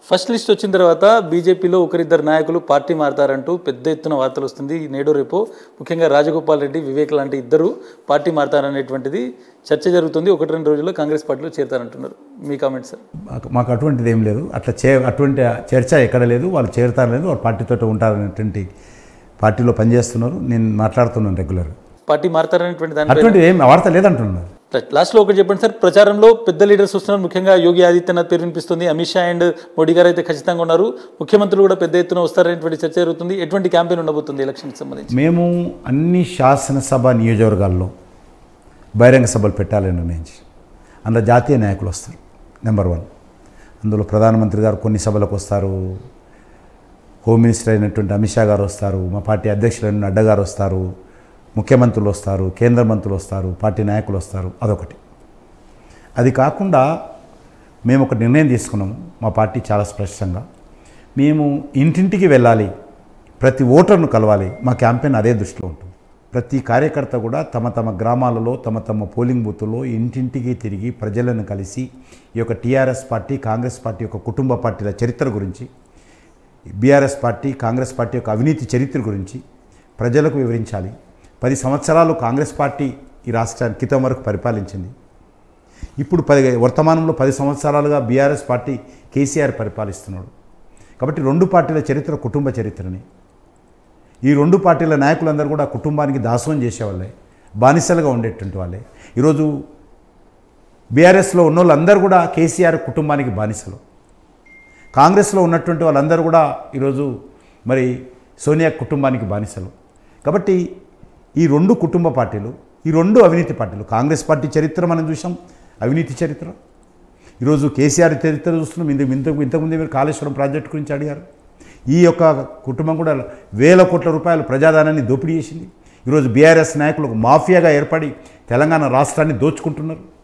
first list వచ్చిన తర్వాత బీజేపీలో ఒకరిద్దరు నాయకులు పార్టీ మారతారంటూ పెద్ద ఎత్తున వార్తలు వస్తుంది నేడు రేపు ముఖ్యంగా రాజగోపాల్ రెడ్డి వివేక్ లాంటి ఇద్దరు పార్టీ మారతారనేటువంటిది చర్చ జరుగుతుంది ఒకటి రెండు రోజుల్లో కాంగ్రెస్ పార్టీలో చేరతారంటున్నారు మీ కామెంట్ సార్ మాకు మాకు అటువంటిది ఏం లేదు అట్లా చే అటువంటి చర్చ ఎక్కడ లేదు వాళ్ళు చేరుతారు లేదు వాళ్ళు పార్టీతో ఉంటారనేటువంటి పార్టీలో పనిచేస్తున్నారు నేను మాట్లాడుతున్నాను రెగ్యులర్ పార్టీ మారతారనేటువంటి దాని అటువంటి ఏం వార్త లేదంటున్నారు లాస్ట్లో ఒకటి చెప్పండి సార్ ప్రచారంలో పెద్ద లీడర్స్ వస్తున్నారు ముఖ్యంగా యోగి ఆదిత్యనాథ్ పేరు వినిపిస్తుంది అమిత్ షా అండ్ మోడీ గారు అయితే ఖచ్చితంగా ఉన్నారు ముఖ్యమంత్రులు కూడా పెద్ద ఎత్తున వస్తారనేటువంటి చర్చ జరుగుతుంది ఎటువంటి క్యాంపెయిన్ ఉండబోతుంది ఎలక్షన్కి సంబంధించి మేము అన్ని శాసనసభ నియోజకవర్గాల్లో బహిరంగ సభలు పెట్టాలని నిర్ణయించి అందులో జాతీయ నాయకులు వస్తారు నెంబర్ వన్ అందులో ప్రధానమంత్రి గారు కొన్ని సభలకు వస్తారు హోమ్ మినిస్టర్ అయినటువంటి అమిత్ షా గారు వస్తారు మా పార్టీ అధ్యక్షులైన నడ్డా గారు వస్తారు ముఖ్యమంత్రులు వస్తారు కేంద్ర మంత్రులు వస్తారు పార్టీ నాయకులు వస్తారు అదొకటి అది కాకుండా మేము ఒక నిర్ణయం తీసుకున్నాము మా పార్టీ చాలా స్పష్టంగా మేము ఇంటింటికి వెళ్ళాలి ప్రతి ఓటర్ను కలవాలి మా క్యాంపెయిన్ అదే దృష్టిలో ఉంటుంది ప్రతి కార్యకర్త కూడా తమ తమ గ్రామాలలో తమ తమ పోలింగ్ బూతుల్లో ఇంటింటికి తిరిగి ప్రజలను కలిసి ఈ యొక్క టీఆర్ఎస్ పార్టీ కాంగ్రెస్ పార్టీ యొక్క కుటుంబ పార్టీల చరిత్ర గురించి బీఆర్ఎస్ పార్టీ కాంగ్రెస్ పార్టీ యొక్క అవినీతి చరిత్ర గురించి ప్రజలకు వివరించాలి పది సంవత్సరాలు కాంగ్రెస్ పార్టీ ఈ రాష్ట్రాన్ని క్రితం వరకు పరిపాలించింది ఇప్పుడు పది వర్తమానంలో పది సంవత్సరాలుగా బీఆర్ఎస్ పార్టీ కేసీఆర్ పరిపాలిస్తున్నాడు కాబట్టి రెండు పార్టీల చరిత్ర కుటుంబ చరిత్రని ఈ రెండు పార్టీల నాయకులందరూ కూడా కుటుంబానికి దాసోహం చేసేవాళ్ళే బానిసలుగా ఉండేటువంటి వాళ్ళే ఈరోజు బీఆర్ఎస్లో ఉన్న వాళ్ళందరూ కూడా కేసీఆర్ కుటుంబానికి బానిసలు కాంగ్రెస్లో ఉన్నటువంటి వాళ్ళందరూ కూడా ఈరోజు మరి సోనియా కుటుంబానికి బానిసలు కాబట్టి ఈ రెండు కుటుంబ పార్టీలు ఈ రెండు అవినీతి పార్టీలు కాంగ్రెస్ పార్టీ చరిత్ర మనం చూసాం అవినీతి చరిత్ర ఈరోజు కేసీఆర్ చరిత్ర చూస్తున్నాం ఇంతకు ఇంతకు ఇంతకుముందే మీరు కాళేశ్వరం ప్రాజెక్టు గురించి అడిగారు ఈ యొక్క కుటుంబం కూడా వేల కోట్ల రూపాయలు ప్రజాదానాన్ని దోపిడీ చేసింది ఈరోజు బీఆర్ఎస్ నాయకులు ఒక మాఫియాగా ఏర్పడి తెలంగాణ రాష్ట్రాన్ని దోచుకుంటున్నారు